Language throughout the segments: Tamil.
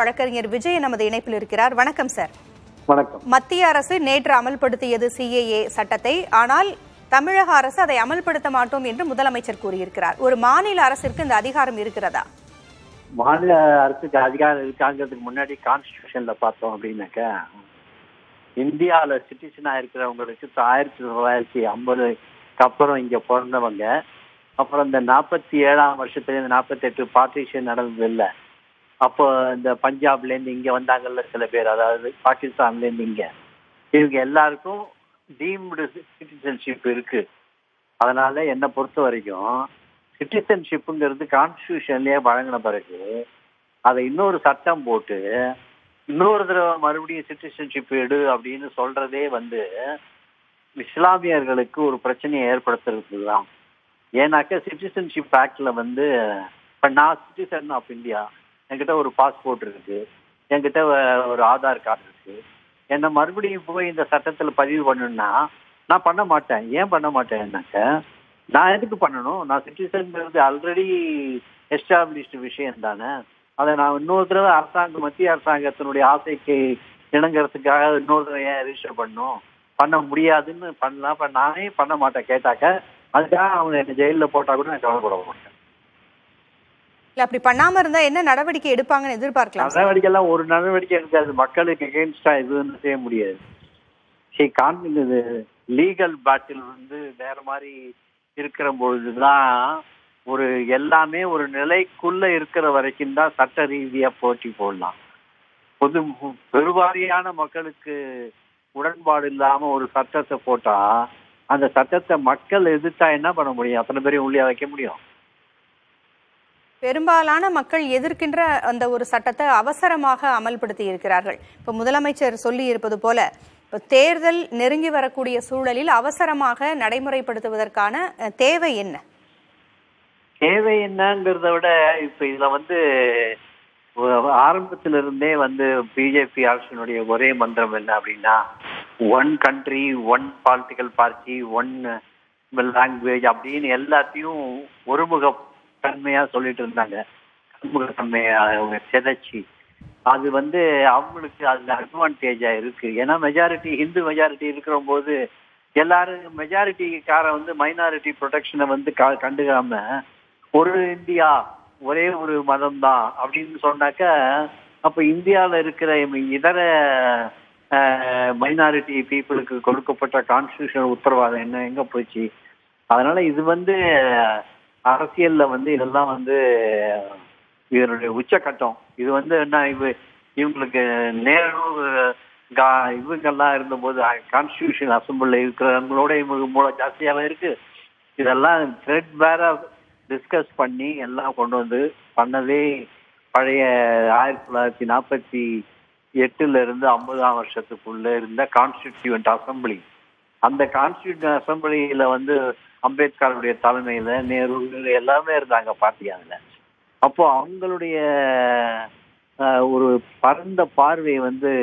வழக்கறிஞர் விஜய் நமது இணைப்பில் இருக்கிறார் வணக்கம் சார் வணக்கம் மத்திய அரசு நேற்று அமல்படுத்தியது சிஏஏ சட்டத்தை ஆனால் தமிழக அரசு அதை அமல்படுத்த மாட்டோம் என்று முதலமைச்சர் கூறியிருக்கிறார் ஒரு மாநில அரசிற்கு இந்த அதிகாரம் இருக்கிறதா மாநில அரசுக்கு அதிகாரம் இருக்காங்கிறதுக்கு முன்னாடி கான்ஸ்டியூஷன்ல பார்த்தோம் அப்படின்னாக்க இந்தியாவில் சிட்டிசனா இருக்கிறவங்களுக்கு ஆயிரத்தி தொள்ளாயிரத்தி ஐம்பதுக்கு அப்புறம் இங்க பிறந்தவங்க அப்புறம் இந்த நாற்பத்தி ஏழாம் வருஷத்துல இந்த நாற்பத்தி எட்டு பார்ட்டிஷன் நடந்தது இல்ல அப்போ இந்த பஞ்சாப்ல இருந்து இங்க வந்தாங்கல்ல சில பேர் அதாவது பாகிஸ்தான்ல இருந்து இங்க இவங்க எல்லாருக்கும் டீம்டு சிட்டிசன்ஷிப் இருக்கு அதனால என்னை பொறுத்த வரைக்கும் சிட்டிசன்ஷிப்புங்கிறது கான்ஸ்டியூஷன்லயே வழங்கின பிறகு அதை இன்னொரு சட்டம் போட்டு இன்னொரு தடவை மறுபடியும் சிட்டிசன்ஷிப் எடு அப்படின்னு சொல்றதே வந்து இஸ்லாமியர்களுக்கு ஒரு பிரச்சனையை ஏற்படுத்துறது தான் ஏன்னாக்க சிட்டிசன்ஷிப் ஆக்ட்ல வந்து இப்ப நான் சிட்டிசன் ஆஃப் இந்தியா என்கிட்ட ஒரு பாஸ்போர்ட் இருக்கு என்கிட்ட வ- ஒரு ஆதார் கார்டு இருக்கு என்னை மறுபடியும் போய் இந்த சட்டத்துல பதிவு பண்ணணும்னா நான் பண்ண மாட்டேன் ஏன் பண்ண மாட்டேன்னாக்க நான் எதுக்கு பண்ணணும் நான் சிட்டிசன்ங்கிறது ஆல்ரெடி எஸ்டாப்ளிஷ்டு விஷயம் தானே அதை நான் இன்னொரு தடவை அரசாங்கம் மத்திய அரசாங்கத்தினுடைய ஆசைக்கு இணங்குறதுக்காக இன்னொரு தடவை ஏன் ரிஜிஸ்டர் பண்ணணும் பண்ண முடியாதுன்னு பண்ணலாம் அப்ப நானே பண்ண மாட்டேன் கேட்டாக்க அதுக்காக அவங்க என்ன ஜெயில்ல போட்டா கூட நான் கவலைப்பட மாட்டேன் இல்ல அப்படி பண்ணாம இருந்தா என்ன நடவடிக்கை எடுப்பாங்கன்னு எதிர்பார்க்கலாம் சார். நடவடிக்கை எல்லாம் ஒரு நடவடிக்கை இருக்காது மக்களுக்கு எகென்ஸ்டா எதுவும் செய்ய முடியாது சரி கான் இது லீகல் பேட்டில் வந்து வேற மாதிரி இருக்கிற பொழுதுதான் ஒரு எல்லாமே ஒரு நிலைக்குள்ள இருக்கிற வரைக்கும் தான் சட்ட ரீதியா போட்டி போடலாம் பொது பெருவாரியான மக்களுக்கு உடன்பாடு இல்லாம ஒரு சட்டத்தை போட்டா அந்த சட்டத்தை மக்கள் எதிர்த்தா என்ன பண்ண முடியும் அத்தனை பேரையும் உள்ளே வைக்க முடியும் பெரும்பாலான மக்கள் எதிர்க்கின்ற அந்த ஒரு சட்டத்தை அவசரமாக அமல்படுத்தி இருக்கிறார்கள் இப்ப முதலமைச்சர் சொல்லி இருப்பது போல இப்ப தேர்தல் நெருங்கி வரக்கூடிய சூழலில் அவசரமாக நடைமுறைப்படுத்துவதற்கான அஹ், தேவை என்ன தேவை என்னங்கிறத விட இப்ப இதுல வந்து ஒ- ஆரம்பத்துல இருந்தே வந்து பிஜேபி அரசினுடைய ஒரே மந்திரம் என்ன அப்படின்னா one country one political party one language அப்படின்னு எல்லாத்தையும் ஒருமுக தன்மையா சொல்லிட்டு இருந்தாங்க பன்முகத்தன்மையா அவங்க சிதைச்சி அது வந்து அவங்களுக்கு அதுல அட்வான்டேஜா இருக்கு ஏன்னா மெஜாரிட்டி ஹிந்து மெஜாரிட்டி இருக்கிற போது எல்லாரும் மெஜாரிட்டிக்காரன் வந்து மைனாரிட்டி ப்ரொடெக்ஷனை வந்து க- கண்டுக்காம ஒரு இந்தியா ஒரே ஒரு மதம் தான் அப்படின்னு சொன்னாக்க அப்ப இந்தியால இருக்கிற இதர மைனாரிட்டி பீப்புளுக்கு கொடுக்கப்பட்ட கான்ஸ்டியூஷன் உத்தரவாதம் என்ன எங்க போச்சு அதனால இது வந்து அரசியல்ல வந்து இதெல்லாம் வந்து இதனுடைய உச்சக்கட்டம் இது வந்து என்ன இவ இவங்களுக்கு நேரு கா- இவங்கெல்லாம் இருந்தபோது கான்ஸ்டியூஷன் அசம்பிளில் இருக்கிறவங்களோட இவங்க மூலம் ஜாஸ்தியாவே இருக்கு இதெல்லாம் த்ரெட் வேற டிஸ்கஸ் பண்ணி எல்லாம் கொண்டு வந்து பண்ணதே பழைய ஆயிரத்தி தொள்ளாயிரத்தி நாற்பத்தி எட்டுல இருந்து ஐம்பதாம் வருஷத்துக்குள்ள இருந்த கான்ஸ்டிடியூவன்ட் அசம்பிளி அந்த கான்ஸ்டிடியூட் அசம்பிளியில வந்து அம்பேத்கருடைய தலைமையில நேரு எல்லாமே இருந்தாங்க பார்ட்டி அதுல அப்போ அவங்களுடைய அஹ், ஒரு பரந்த பார்வை வந்து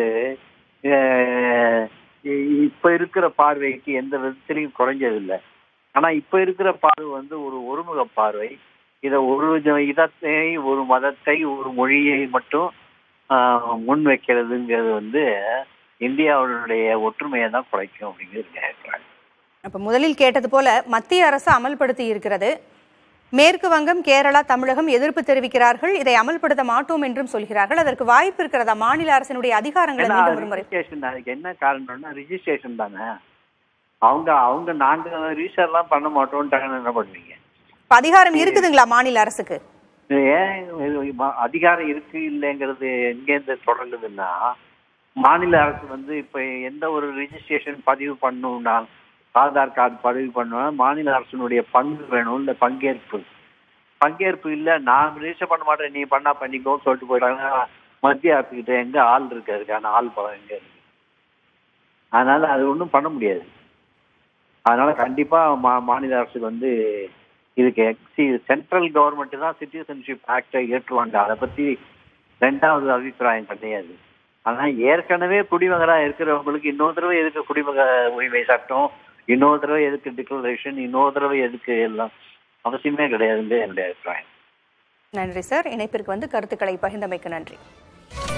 அஹ், இ- இப்ப இருக்கிற பார்வைக்கு எந்த விதத்திலையும் குறைஞ்சதில்லை ஆனா இப்ப இருக்கிற பார்வை வந்து ஒரு ஒருமுக பார்வை இத ஒரு ஜ- இதத்தை ஒரு மதத்தை ஒரு மொழியை மட்டும் ஆஹ், முன் வைக்கிறதுங்கிறது வந்து இந்தியாவுடைய ஒற்றுமையை தான் குறைக்கும் அப்படிங்கிறது கேட்கிறாங்க அப்ப முதலில் கேட்டது போல மத்திய அரசு அமல்படுத்தி இருக்கிறது மேற்கு வங்கம் கேரளா தமிழகம் எதிர்ப்பு தெரிவிக்கிறார்கள் இதை அமல்படுத்த மாட்டோம் என்றும் சொல்கிறார்கள் அதற்கு வாய்ப்பு இருக்கிறதா மாநில அரசினுடைய அதிகாரங்களை ஏன்னா மீண்டும் ஒருமுறை ரிஜிஸ்ட்ரேஷன் அதுக்கு என்ன காரணம்னா ரிஜிஸ்ட்ரேஷன் தானே அவங்க அவங்க நாங்க ரிஜிஸ்டர் எல்லாம் பண்ண மாட்டோம்ட்டாங்கன்னு என்ன பண்ணுவீங்க இப்ப அதிகாரம் இருக்குதுங்களா மாநில அரசுக்கு இது ஏன் இது ம- அதிகாரம் இருக்கு இல்லைங்கிறது எங்கேருந்து தொடங்குதுன்னா மாநில அரசு வந்து இப்ப எந்த ஒரு ரிஜிஸ்ட்ரேஷன் பதிவு பண்ணணும்னா ஆதார் கார்டு பதிவு பண்ணணும்னா மாநில அரசினுடைய பங்கு வேணும் இல்ல பங்கேற்பு பங்கேற்பு இல்ல நான் ரிஜிஸ்டர் பண்ண மாட்டேன் நீ பண்ணா பண்ணிக்கோன்னு சொல்லிட்டு போயிட்டாங்க மத்திய அரசுகிட்ட எங்க ஆள் இருக்கு அதுக்கான ஆள் பலம் எங்க இருக்கு அதனால அது ஒண்ணும் பண்ண முடியாது அதனால கண்டிப்பா மா- மாநில அரசுக்கு வந்து இதுக்கு சென்ட்ரல் கவர்மெண்ட் தான் சிட்டிசன்ஷிப் ஆக்டை ஏற்றுவாங்க அதை பத்தி ரெண்டாவது அபிப்பிராயம் கிடையாது ஆனா ஏற்கனவே குடிமகனா இருக்கிறவங்களுக்கு இன்னொரு தடவை எதுக்கு குடிமக உரிமை சட்டம் இன்னொரு தடவை எதுக்கு டிக்ளரேஷன் இன்னொரு தடவை எதுக்கு எல்லாம் அவசியமே கிடையாதுன்னு என்னுடைய அபிப்பிராயம் நன்றி சார் இணைப்பிற்கு வந்து கருத்துக்களை பகிர்ந்தமைக்கு நன்றி வணக்கம்